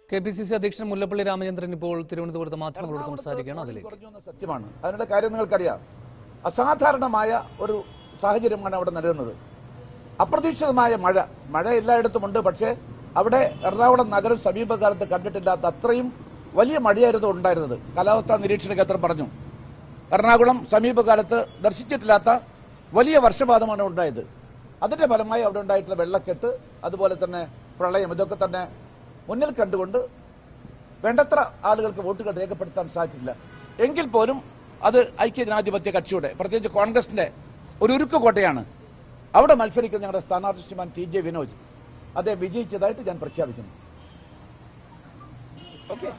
K P C C അധ്യക്ഷൻ മുല്ലപ്പള്ളി രാമചന്ദ്രൻ ഇപ്പോൾ തിരുവനന്തപുരത്ത് മാധ്യമങ്ങളോട് സംസാരിക്കുകയാണ് അതിലേക്ക് കുറഞ്ഞു എന്ന സത്യമാണ് അതിനുള്ള കാര്യം നിങ്ങൾക്കറിയാം അസാധാരണമായ ഒരു സാഹചര്യമാണ് അവിടെ നിലനിന്നത് അപ്രതീക്ഷിതമായ മഴ മഴ എല്ലായിടത്തും ഉണ്ട് പക്ഷേ അവിടെ എറണാകുളം നഗരം സമീപകാലത്ത് കണ്ടിട്ടില്ലാത്ത അത്രയും വലിയ മഴയായിരുന്നു ഉണ്ടായിരുന്നത് കാലാവസ്ഥാ നിരീക്ഷണ കേന്ദ്രം പറഞ്ഞു എറണാകുളം സമീപകാലത്ത് ദർശിച്ചിട്ടില്ലാത്ത വലിയ വർഷപാതമാണ് ഉണ്ടായത് അതിന്റെ ഫലമായി അവിടെ ഉണ്ടായിട്ടുള്ള വെള്ളക്കെട്ട് അതുപോലെ തന്നെ പ്രളയം ഇതൊക്കെ തന്നെ മുന്നിൽ കണ്ടുകൊണ്ട് വേണ്ടത്ര ആളുകൾക്ക് വോട്ടുകൾ രേഖപ്പെടുത്താൻ സാധിച്ചില്ല എങ്കിൽ പോലും അത് ഐക്യജനാധിപത്യ കക്ഷിയുടെ പ്രത്യേകിച്ച് കോൺഗ്രസിന്റെ ഒരു ഉരുക്ക് കോട്ടയാണ് അവിടെ മത്സരിക്കുന്ന ഞങ്ങളുടെ സ്ഥാനാർത്ഥി ശ്രീമാൻ ടി ജെ വിനോജ് അദ്ദേഹം വിജയിച്ചതായിട്ട് ഞാൻ പ്രഖ്യാപിക്കുന്നു ഓക്കെ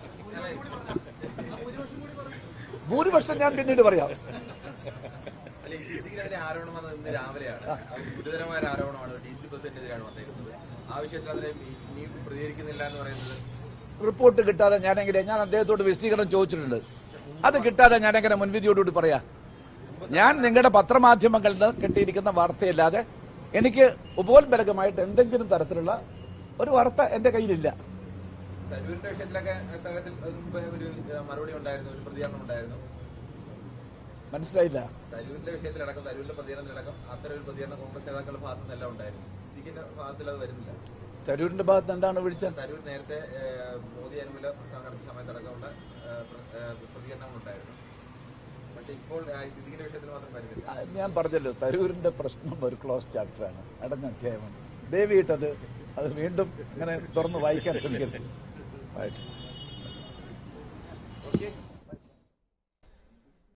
ഭൂരിപക്ഷം ഞാൻ പിന്നീട് പറയാം അല്ല, ഈ സിദ്ദീഖിനെതിരെ ആരോപണം വന്നത് ഇന്ന് രാവിലെയാണ് അത് ഗുരുതരമായ ഒരു ആരോപണമാണ് ഡി സി പ്രസിഡന്റിനെതിരെയാണ് വന്നേക്കുന്നത് ആ വിഷയത്തിൽ അതിനെ ഇനിയും പ്രതികരിക്കുന്നില്ല എന്ന് പറയുന്നത് റിപ്പോർട്ട് കിട്ടാതെ ഞാനെങ്ങനെ ഞാൻ അദ്ദേഹത്തോട് വിശദീകരണം ചോദിച്ചിട്ടുണ്ട് അത് കിട്ടാതെ ഞാനെങ്ങനെ മുൻവിധിയോടുകൂടി പറയാ ഞാൻ നിങ്ങളുടെ പത്രമാധ്യമങ്ങളിൽ നിന്ന് കിട്ടിയിരിക്കുന്ന വാർത്തയല്ലാതെ എനിക്ക് ഉപോത്ബലകമായിട്ട് എന്തെങ്കിലും തരത്തിലുള്ള ഒരു വാർത്ത എന്റെ കയ്യിലില്ല തരൂരിന്റെ വിഷയത്തിലൊക്കെ അദ്ദേഹത്തിൽ മുമ്പ് ഒരു ഏഹ്, മറുപടി ഉണ്ടായിരുന്നു ഒരു പ്രതികരണം ഉണ്ടായിരുന്നു മനസ്സിലായില്ല തരൂരിന്റെ വിഷയത്തിലടക്കം തരൂരിന്റെ പ്രതികരണത്തിലടക്കം അത്തരം ഒരു പ്രതികരണം കോൺഗ്രസ് നേതാക്കളുടെ ഭാഗത്തു നിന്നെല്ലാം ഉണ്ടായിരുന്നു സിദ്ദീഖിന്റെ ഭാഗത്തിൽ അത് വരുന്നില്ല തരൂരിന്റെ ഭാഗത്ത് എന്താണ് വിളിച്ചത് തരൂർ നേരത്തെ ഏഹ്, മോദി അനുകൂല പ്രസ്ഥാനം നടത്തിയ സമയത്തടക്കമുള്ള ഏഹ്, പ്ര- ഏഹ്, പ്രതികരണങ്ങൾ ഉണ്ടായിരുന്നു പക്ഷെ ഇപ്പോൾ ആ, ഈ സിദ്ദീഖിന്റെ വിഷയത്തിൽ മാത്രം വരുന്നില്ല ആ, ഞാൻ പറഞ്ഞല്ലോ തരൂരിന്റെ പ്രശ്നം ഒരു ക്ലോസ് ചാപ്റ്ററാണ് അടഞ്ഞ അധ്യായമാണ് ദേവിയിട്ടത് അത് വീണ്ടും ഇങ്ങനെ തുറന്ന് വായിക്കാൻ ശ്രമിക്കരുത് Right.